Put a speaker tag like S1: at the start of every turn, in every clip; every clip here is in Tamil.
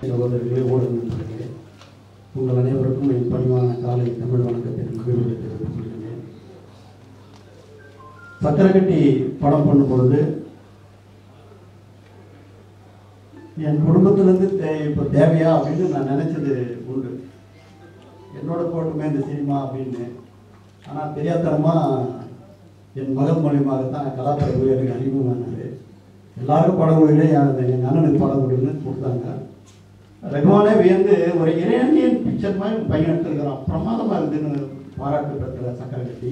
S1: சகோதரர்களே ஊடக நண்பர்களே உங்கள் அனைவருக்கும் என் பணிவான காலை தமிழ் வணக்கத்தை மகிழ்வுகளை தெரிவித்துக் கொள்கிறேன் சக்கரக்கட்டி படம் பண்ணும் பொழுது என் குடும்பத்திலேருந்து தே இப்போ தேவையா அப்படின்னு நான் நினச்சது உண்டு என்னோட போட்டுமே இந்த சினிமா அப்படின்னு ஆனால் தெரியாதனமாக என் மகன் மூலியமாக தான் கலாப்பிரபு எனக்கு அறிமுகமானார் எல்லாருக்கும் படம் கொடுக்கல என் அண்ணனுக்கு படம் கொடுன்னு கொடுத்தாங்க ரகுமானே வியந்து ஒரு இறையனியன் பிக்சர் மாதிரி பையன் எடுத்துருக்கிறான் பிரமாதமாக இருக்குதுன்னு பாராட்டு பெற்ற சக்கரகட்டி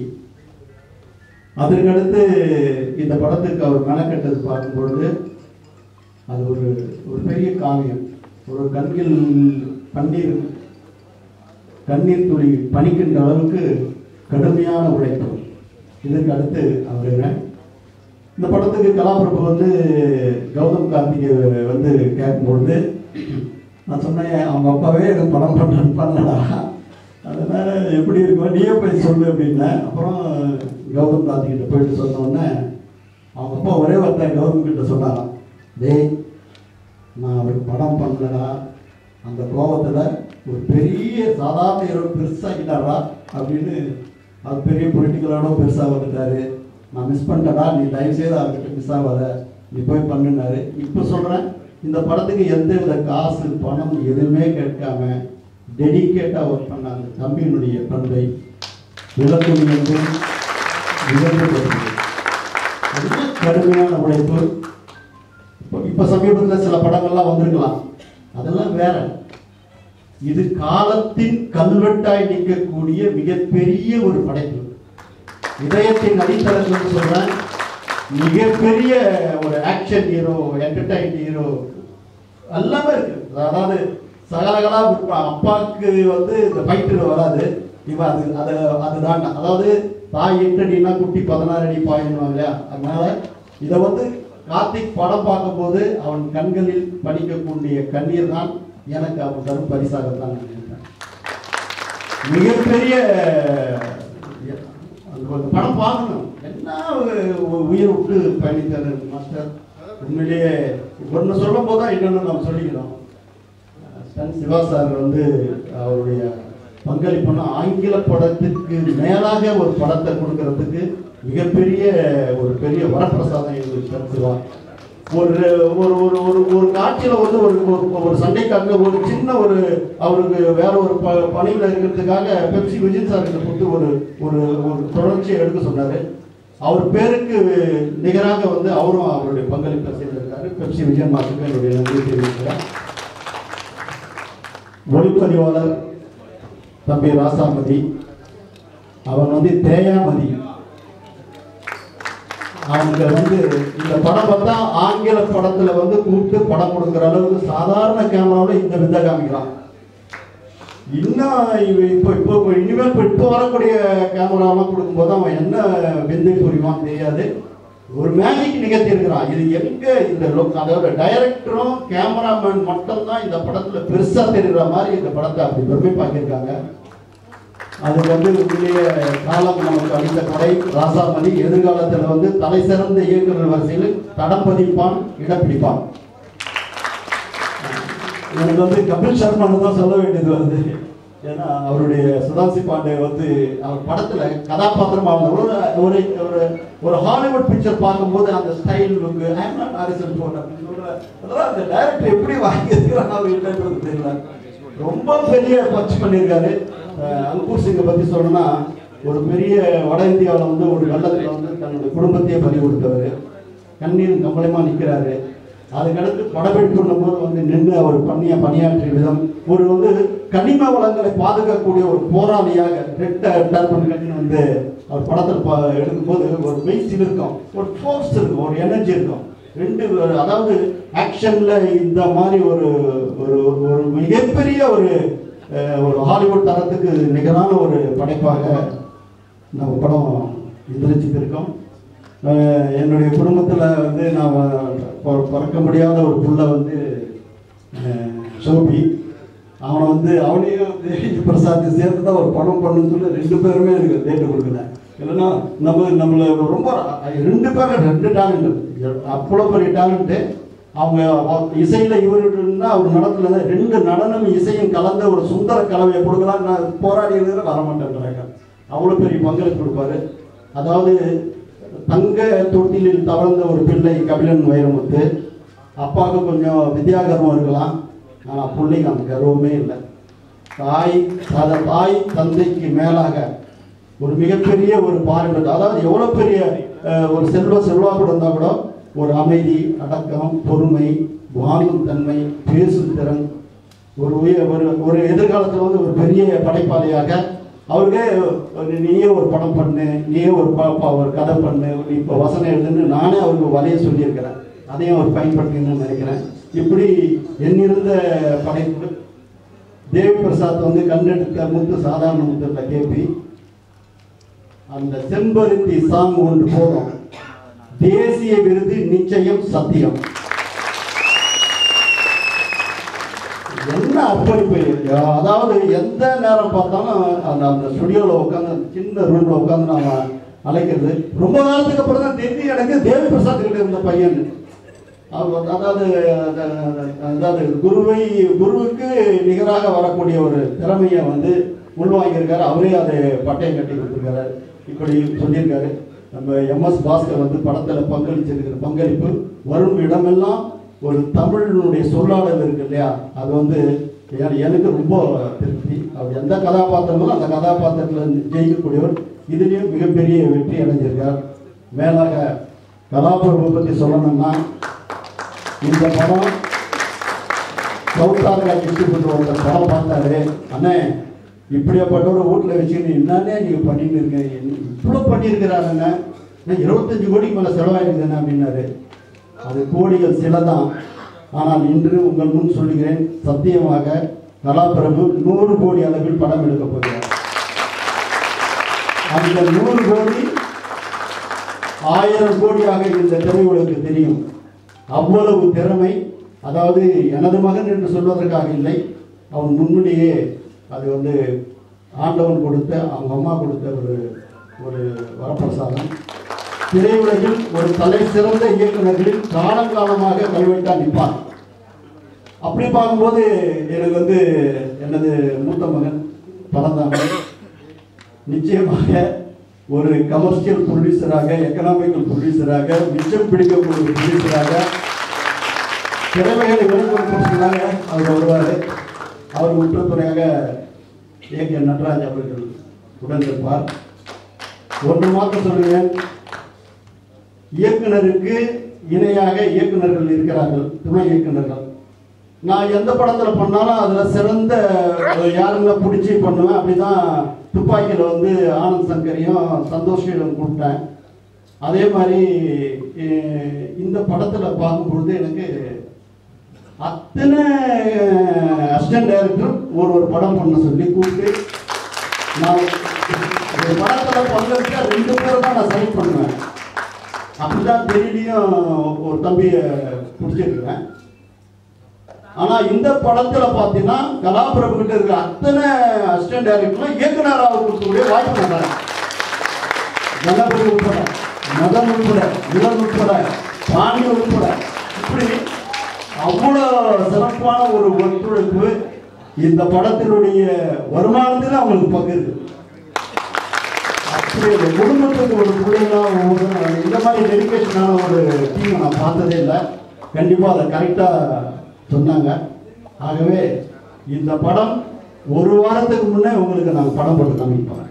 S1: அதற்கடுத்து இந்த படத்துக்கு அவர் மெனக்கெட்டது பார்க்கும்பொழுது அது ஒரு ஒரு பெரிய காவியம் ஒரு கண்கில் பன்னீர் கண்ணீர் துளி பணிக்கின்ற அளவுக்கு கடுமையான உழைப்பு இதற்கு அடுத்து அவர் இந்த படத்துக்கு கலாபிரபு வந்து கௌதம் கார்த்திகை வந்து கேட்கும்பொழுது நான் சொன்னேன் அவங்க அப்பாவே எனக்கு படம் பண்ண பண்ணலடா அதனால எப்படி இருக்கும் நீயே போய் சொல்லு அப்படின்னேன் அப்புறம் கௌதம் கார்த்திகிட்ட போயிட்டு சொன்ன உடனே அவங்க அப்பா ஒரே வார்த்தை கௌதம் கிட்ட சொன்னாராம் டேய் நான் அவருக்கு படம் பண்ணலடா அந்த கோபத்தில் ஒரு பெரிய சாதாரண ஹீரோ பெருசாகிட்டாரா அப்படின்னு அவர் பெரிய பொலிட்டிக்கலோட பெருசாக வந்துட்டாரு நான் மிஸ் பண்ணிட்டேடா நீ தயவு செய்து அவர்கிட்ட மிஸ் ஆகாத நீ போய் பண்ணுனாரு இப்போ சொல்கிறேன் இந்த படத்துக்கு எந்த வித காசு பணம் எதுவுமே கேட்காம டெடிக்கேட்டாக ஒர்க் பண்ண அந்த தம்பியினுடைய பண்பை விளக்குடி என்று விளக்கு கடுமையான உழைப்பு இப்போ இப்போ சமீபத்தில் சில படங்கள்லாம் வந்திருக்கலாம் அதெல்லாம் வேற இது காலத்தின் கல்வெட்டாய் நிற்கக்கூடிய மிகப்பெரிய ஒரு படைப்பு இதயத்தின் அடித்தளங்கள் சொல்றேன் மிகப்பெரிய ஒரு ஆக்ஷன் ஹீரோ என்டர்டைன் ஹீரோ எல்லாமே இருக்கு அதாவது சகலகலா இருப்பான் அப்பாவுக்கு வந்து இந்த ஃபைட்டு வராது இவன் அது அது அதுதான் அதாவது தாய் எட்டு அடினா குட்டி பதினாறு அடி பாயிடுவாங்க இல்லையா அதனால இதை வந்து கார்த்திக் படம் பார்க்கும்போது அவன் கண்களில் படிக்கக்கூடிய கண்ணீர் தான் எனக்கு அவன் தரும் பரிசாகத்தான் நான் நினைக்கிறேன் மிகப்பெரிய அந்த ஒரு படம் பார்க்கணும் என்ன ஒரு உயிர் விட்டு பயணித்தார் மாஸ்டர் உண்மையிலேயே ஒன்று சொல்லும் போது தான் இன்னொன்று நம்ம சொல்லிக்கிறோம் சன் சிவா சார் வந்து அவருடைய பங்களிப்புனா ஆங்கில படத்துக்கு மேலாக ஒரு படத்தை கொடுக்கறதுக்கு மிகப்பெரிய ஒரு பெரிய வரப்பிரசாதம் இது சன் சிவா ஒரு ஒரு ஒரு ஒரு ஒரு காட்சியில் வந்து ஒரு ஒரு ஒரு சண்டைக்காக ஒரு சின்ன ஒரு அவருக்கு வேற ஒரு ப பணியில் இருக்கிறதுக்காக பெப்சி விஜய் சார் கிட்ட கொடுத்து ஒரு ஒரு ஒரு தொடர்ச்சியை எடுக்க சொன்னார் அவர் பேருக்கு நிகராக வந்து அவரும் அவருடைய பங்களிப்பை செய்திருக்காரு பெப்சி விஜயன் மாசுக்கு என்னுடைய நன்றி தெரிவிக்கிறேன் ஒளிப்பதிவாளர் தம்பி ராசாமதி அவன் வந்து தேயாமதி அவங்க வந்து இந்த படம் பார்த்தா ஆங்கில படத்துல வந்து கூப்பிட்டு படம் கொடுக்குற அளவுக்கு சாதாரண கேமராவில் இந்த வித்தை காமிக்கிறான் இன்னும் இவ- இப்போ இப்போ இப்போ இனிமேல் இப்போ இப்போ வரக்கூடிய கேமராலாம் கொடுக்கும்போது அவன் என்ன விந்தை புரிவான் தெரியாது ஒரு மேஜிக் நிகழ்த்தி இருக்கிறான் இது எங்க இந்த லொக் அதாவது டைரக்டரும் கேமராமேன் மட்டும்தான் இந்த படத்துல பெருசா தெரிகிற மாதிரி இந்த படத்தை அப்படி பெருமைப்பாக்கியிருக்காங்க அதுக்கு வந்து உண்மையிலேயே காலம் நமக்கு அளித்த கொடை ராசாமதி எதிர்காலத்தில் வந்து தலை சிறந்த இயக்குனர் வரிசையில் தடம் பதிப்பான் இடம் பிடிப்பான் எனக்கு வந்து கபில் சர்மான்னு தான் சொல்ல வேண்டியது வருது ஏன்னா அவருடைய சுதாசி பாண்டே வந்து அவர் படத்துல கதாபாத்திரமா ஒரு ஒரு ஒரு ஒரு ஹாலிவுட் பிக்சர் பார்க்கும்போது அந்த style look I am not Harrison Ford அப்படின்னு சொல்ற அதெல்லாம் அந்த டைரக்டர் எப்படி வாங்கியிருக்கிறாங்க அவர் இல்லைன்றது தெரியல ரொம்ப பெரிய பஞ்ச் பண்ணியிருக்காரு அஹ் அங்கூர் சிங்கை பத்தி சொல்லணும்னா ஒரு பெரிய வட இந்தியாவில் வந்து ஒரு வெள்ளத்தில் வந்து தன்னுடைய குடும்பத்தையே பறி கொடுத்தவர் கண்ணீர் கம்பளமா நிற்கிறாரு அதுக்கடுத்து படப்பிடிப்பு போது வந்து நின்று அவர் பண்ணிய பணியாற்றிய விதம் ஒரு வந்து கனிம வளங்களை பாதுகாக்கக்கூடிய ஒரு போராளியாக ரெட்ட டர்பன் கட்டி வந்து அவர் படத்தில் ப எடுக்கும்போது ஒரு வெயிட் இருக்கும் ஒரு ஃபோர்ஸ் இருக்கும் ஒரு எனர்ஜி இருக்கும் ரெண்டு ஒரு- அதாவது ஆக்ஷன்ல இந்த மாதிரி ஒரு ஒரு ஒரு- ஒரு மிகப்பெரிய ஒரு அஹ், ஒரு ஹாலிவுட் தரத்துக்கு நிகரான ஒரு படைப்பாக நம்ம படம் எந்திரிச்சிட்டு இருக்கோம் அஹ், என்னுடைய குடும்பத்தில் வந்து நான் பொ- பிறக்க முடியாத ஒரு புள்ள வந்து அஹ், சோபி அவனை வந்து அவனையும் தேவி பிரசாத் சேர்த்து தான் ஒரு படம் பண்ணுன்னு சொல்லி ரெண்டு பேருமே எனக்கு டேட்டு கொடுக்கல இல்லைன்னா நம்ம நம்மளை ரொம்ப ரெண்டு பேரும் ரெண்டு டேலண்ட் அவ்வளோ பெரிய டேலண்ட்டு அவங்க வ- இசையில இவருன்னா அவர் நடத்துல ரெண்டு நடனம் இசையும் கலந்த ஒரு சுந்தர கலவையை கொடுக்கலாம் நான் போராடி இருக்கிற வரமாட்டேங்கிறாங்க அவ்வளோ பெரிய பங்களிப்பு கொடுப்பாரு அதாவது தங்க தொட்டிலில் தவழ்ந்த ஒரு பிள்ளை கபிலன் வைரமுத்து அப்பாவுக்கு கொஞ்சம் வித்யாகர்வம் இருக்கலாம் ஆனால் பிள்ளைக்கு அந்த கர்வமே இல்லை தாய் அத தாய் தந்தைக்கு மேலாக ஒரு மிகப்பெரிய ஒரு பாரம்பரிய அதாவது எவ்வளோ பெரிய அஹ், ஒரு செல்வ செல்வாக்கு இருந்தால் கூட ஒரு அமைதி அடக்கம் பொறுமை வாங்கும் தன்மை பேசும் திறன் ஒரு உய- ஒரு ஒரு எதிர்காலத்தில் வந்து ஒரு பெரிய படைப்பாளியாக அவருக்கே ஒரு நீயே ஒரு படம் பண்ணு நீயே ஒரு ப- ப- ஒரு கதை பண்ணு நீ இப்போ வசனம் எழுதுன்னு நானே அவருக்கு வலைய சொல்லியிருக்கிறேன் அதையும் அவர் பயன்படுத்திக்கணும்னு நினைக்கிறேன் இப்படி எண்ணிருந்த படைப்பு தேவி பிரசாத் வந்து கண்டெடுத்த முத்து சாதாரண முத்து இல்லை கேபி அந்த செம்பருத்தி சாங் ஒன்று போதும் தேசிய விருது நிச்சயம் சத்தியம் என்ன அர்ப்பணிப்பு இல்லையா? அதாவது எந்த நேரம் பார்த்தாலும் அந்த அந்த ஸ்டுடியோவில் உட்காந்து அந்த சின்ன ரூமில் உட்காந்து நாம அழைக்கிறது ரொம்ப காலத்துக்கு அப்புறம் தான் தெரிஞ்சு எனக்கு தேவி பிரசாத் கிட்ட இருந்த பையன் அவர் வந்து- அதாவது அந்த- அதாவது குருவை குருவுக்கு நிகராக வரக்கூடிய ஒரு திறமையை வந்து உள்வாங்கியிருக்காரு அவரே அதை பட்டயம் கட்டி கொடுத்துருக்காரு இப்படி சொல்லியிருக்காரு நம்ம எம்எஸ் பாஸ்கர் வந்து படத்தில் பங்களிச்சிருக்கிற பங்களிப்பு வரும் இடமெல்லாம் ஒரு தமிழினுடைய சொல்லாடல் இருக்கு இல்லையா அது வந்து எ- எனக்கு ரொம்ப திருப்தி அவர் எந்த கதாபாத்திரமும் அந்த கதாபாத்திரத்தில் ஜெயிக்கக்கூடியவர் இதுலேயும் மிகப்பெரிய வெற்றி அடைஞ்சிருக்கார் மேலாக கலாபிரபு பற்றி சொல்லணும்னா இந்த படம் சவுத்தாரில் டிஸ்ட்ரிபியூட்டர் ஒருத்தர் படம் பார்த்தாரு அண்ணே இப்படியாப்பட்ட ஒரு வீட்டில் வச்சுக்கிட்டு என்னன்னே நீங்கள் பண்ணிட்டு இருக்கீங்க இவ்வளோ பண்ணியிருக்கிறாருண்ணே நான் இருபத்தஞ்சு கோடிக்கு மேலே செலவாயிருக்குதுண்ணே அப்படின்னாரு அது கோடிகள் சில தான் ஆனால் இன்று உங்கள் முன் சொல்லுகிறேன் சத்தியமாக கலாபிரபு நூறு கோடி அளவில் படம் எடுக்கப் போகிறார் அந்த நூறு கோடி ஆயிரம் கோடியாக இந்த திரையுலகுக்கு தெரியும் அவ்வளவு திறமை அதாவது எனது மகன் என்று சொல்வதற்காக இல்லை அவன் முன்னுடையே அது வந்து ஆண்டவன் கொடுத்த அவங்க அம்மா கொடுத்த ஒரு ஒரு வரப்பிரசாதம் திரையுலகில் ஒரு தலை சிறந்த இயக்குநர்களில் காலங்காலமாக கல்வெட்டா நிற்பான் அப்படி பார்க்கும்போது எனக்கு வந்து எனது மூத்த மகன் பறந்தாங்க நிச்சயமாக ஒரு கமர்ஷியல் ப்ரொடியூசராக எக்கனாமிக்கல் ப்ரொடியூசராக மிச்சம் பிடிக்கக்கூடிய ப்ரொடியூசராக திறமைகளை வெளிப்படுத்துறதுக்காக அவர் வருவார் அவர் உற்றுத்துறையாக ஏ கே நடராஜ் அவர்கள் உடனிருப்பார் ஒன்று மாத்திரம் சொல்லுவேன் இயக்குனருக்கு இணையாக இயக்குனர்கள் இருக்கிறார்கள் துணை இயக்குனர்கள் நான் எந்த படத்தில் பண்ணாலும் அதில் சிறந்த யாருங்களை பிடிச்சி பண்ணுவேன் அப்படிதான் துப்பாக்கியில் வந்து ஆனந்த் சங்கரையும் சந்தோஷிடம் கூப்பிட்டேன் அதே மாதிரி அஹ், இந்த படத்தில் பார்க்கும்பொழுது எனக்கு அத்தனை அசிஸ்டன்ட் டைரக்டரும் ஒரு ஒரு படம் பண்ண சொல்லி கூப்பிட்டு நான் ஒரு படத்தில் பங்கெடுக்க ரெண்டு பேரும் தான் நான் செலக்ட் பண்ணுவேன் அப்படிதான் தெரியலையும் ஒரு தம்பியை பிடிச்சிருக்கிறேன் ஆனா இந்த படத்துல பாத்தீங்கன்னா கலாபிரபு கிட்ட இருக்கிற அத்தனை அசிஸ்டன்ட் டைரக்டரும் இயக்குனராக கொடுக்கக்கூடிய வாய்ப்பு தந்தாங்க கணபதி உட்பட மதன் உட்பட இளன் உட்பட பாண்டி உட்பட இப்படி அவ்வளோ சிறப்பான ஒரு ஒத்துழைப்பு இந்த படத்தினுடைய வருமானத்தில் அவங்களுக்கு பங்கு இருக்கு அப்படி ஒரு குடும்பத்துக்கு ஒரு பிள்ளைங்க ஒரு இந்த மாதிரி டெடிக்கேஷனான ஒரு டீமை நான் பார்த்ததே இல்லை கண்டிப்பாக அதை கரெக்டாக சொன்னாங்க ஆகவே இந்த படம் ஒரு வாரத்துக்கு முன்னே உங்களுக்கு நான் படம் போட்டு காமிப்பேன்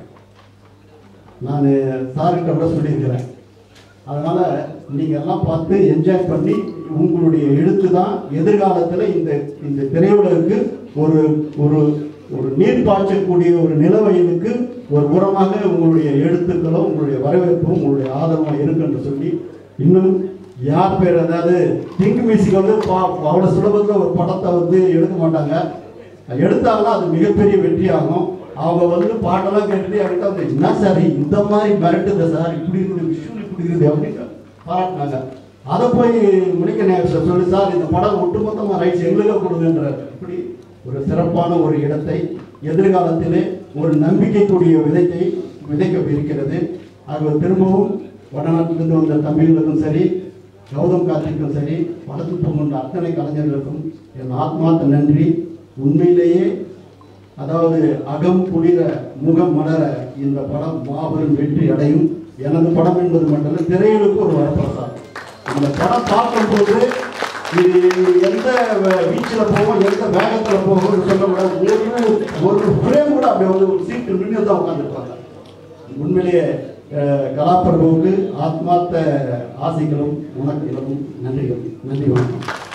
S1: நான் சார்கிட்ட கூட சொல்லியிருக்கிறேன் அதனால் நீங்கள் எல்லாம் பார்த்து என்ஜாய் பண்ணி உங்களுடைய எழுத்து தான் எதிர்காலத்தில் இந்த இந்த திரையுலகுக்கு ஒரு ஒரு ஒரு நீர் பாய்ச்சக்கூடிய ஒரு நிலவயலுக்கு ஒரு உரமாக உங்களுடைய எழுத்துக்களும் உங்களுடைய வரவேற்பும் உங்களுடைய ஆதரவும் இருக்கு என்று சொல்லி இன்னும் யார் பேர் அதாவது திங்க் மியூசிக் வந்து பா- அவ்வளவு சுலபத்தில் ஒரு படத்தை வந்து எடுக்க மாட்டாங்க எடுத்தாங்கன்னா அது மிகப்பெரிய வெற்றி ஆகும் அவங்க வந்து பாட்டெல்லாம் கேட்டுட்டு அவர்கிட்ட வந்து என்ன சார் இந்த மாதிரி மிரட்டுது சார் இப்படி இருக்குது விஷுவல் இப்படி இருக்குது அப்படின்னு பாராட்டினாங்க அதை போய் முடிக்க நேரத்தில் சொல்லி சார் இந்த படம் ஒட்டுமொத்தமாக ரைட்ஸ் எங்களுக்கு கொடுங்கன்றார் இப்படி ஒரு சிறப்பான ஒரு இடத்தை எதிர்காலத்திலே ஒரு நம்பிக்கைக்குரிய விதைத்தை விதைக்க இருக்கிறது ஆகவே திரும்பவும் வடநாட்டிலிருந்து வந்த தம்பிகளுக்கும் சரி கௌதம் கார்த்திக்கும் சரி படத்தில் பங்குண்ட அத்தனை கலைஞர்களுக்கும் என் ஆத்மார்த்த நன்றி உண்மையிலேயே அதாவது அகம் குளிர முகம் மலர இந்த படம் மாபெரும் வெற்றி அடையும் எனது படம் என்பது மட்டுமல்ல திரையுலுக்கு ஒரு வரப்பிரசாதம் இந்த படம் பார்க்கும்போது இது எந்த வீச்சில் போகும் எந்த வேகத்தில் போகும்னு சொல்லக்கூடாது ஒரு ஒரு ஃப்ரேம் கூட அப்படி வந்து ஒரு சீட்டு நின்று தான் உட்காந்துருப்பாங்க உண்மையிலேயே அஹ், கலாப்பிரபுவுக்கு ஆத்மார்த்த ஆசைகளும் உனக்கு நன்றிகள் நன்றி வணக்கம்